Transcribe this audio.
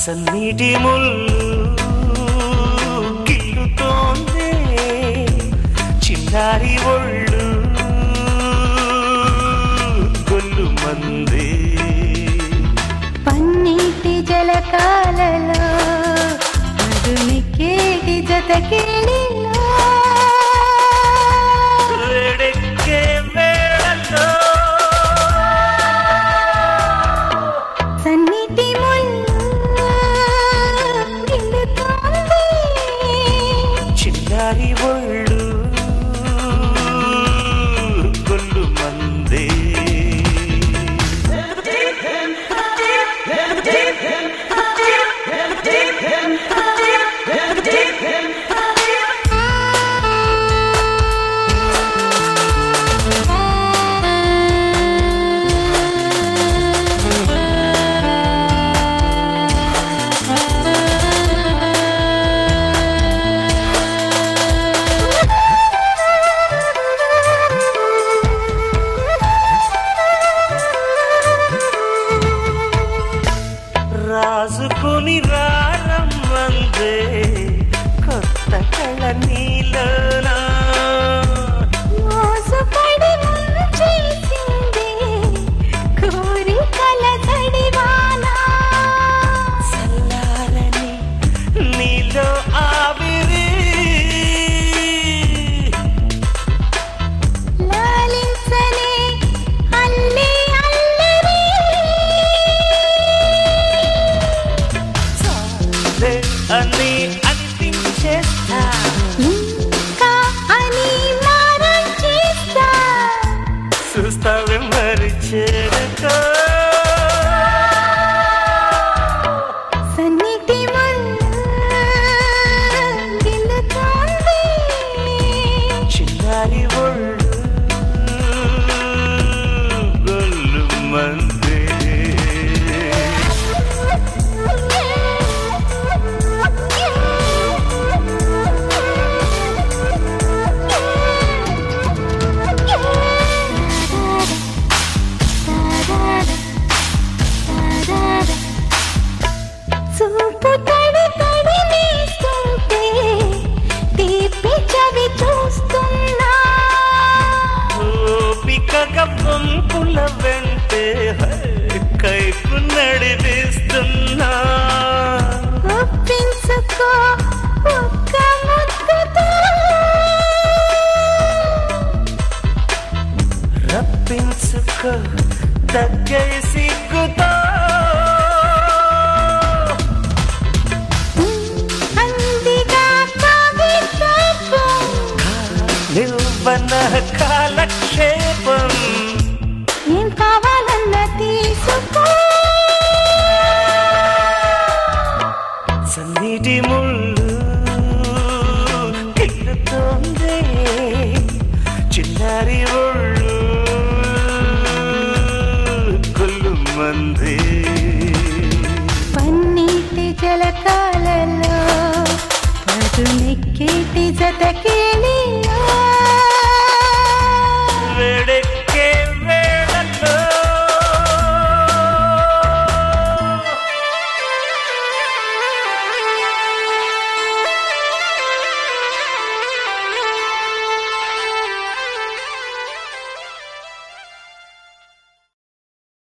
సన్నీటి ముళ్ళు గిల్లుతోంది చిన్నారి ఒళ్ళు గొల్లు మంది పన్నీటి జలకాలలో మధునికేటి జతకేళిలో వేడెక్కే వేళలో సన్నిటి ముళ్ళు గిల్లుతోంది చిన్నారి ఒళ్ళు గొల్లు మంది రాజుకుని రారమ్మందే కొత్త కళ నీలోనా మోసపడి ముంచేసింది కోరికల తడివానా చల్లారని నీలో ఆవిరి లాలించనే అల్లి అల్లరి చాలే అని అనిపించేస్తా ఇంకా అని మారం చేస్తా చూస్తావే మరి చేరుకో సన్నిటి ముళ్ళు గిల్లుతోంది చిన్నారి ఒళ్ళు గొల్లు మంది చూపు తడి తడి నేస్తుంటే తీపి చవి చూస్తున్నా ఓపికగా పంపుల వెంటే హై, కైపు నడిపిస్తున్నా ఒప్పించుకో ఒక్క ముద్దుతో రప్పించుకో దగ్గర సిగ్గుతో అందిగా కవిత్వం నిల్వన కాలక్షేపం ఏం కావాలన్నా తీసుకో సన్నిటి ముళ్ళు కిల్లుతోంది చిన్నారి ఒళ్ళు కొల్లు మంది పన్నీటి జలకాల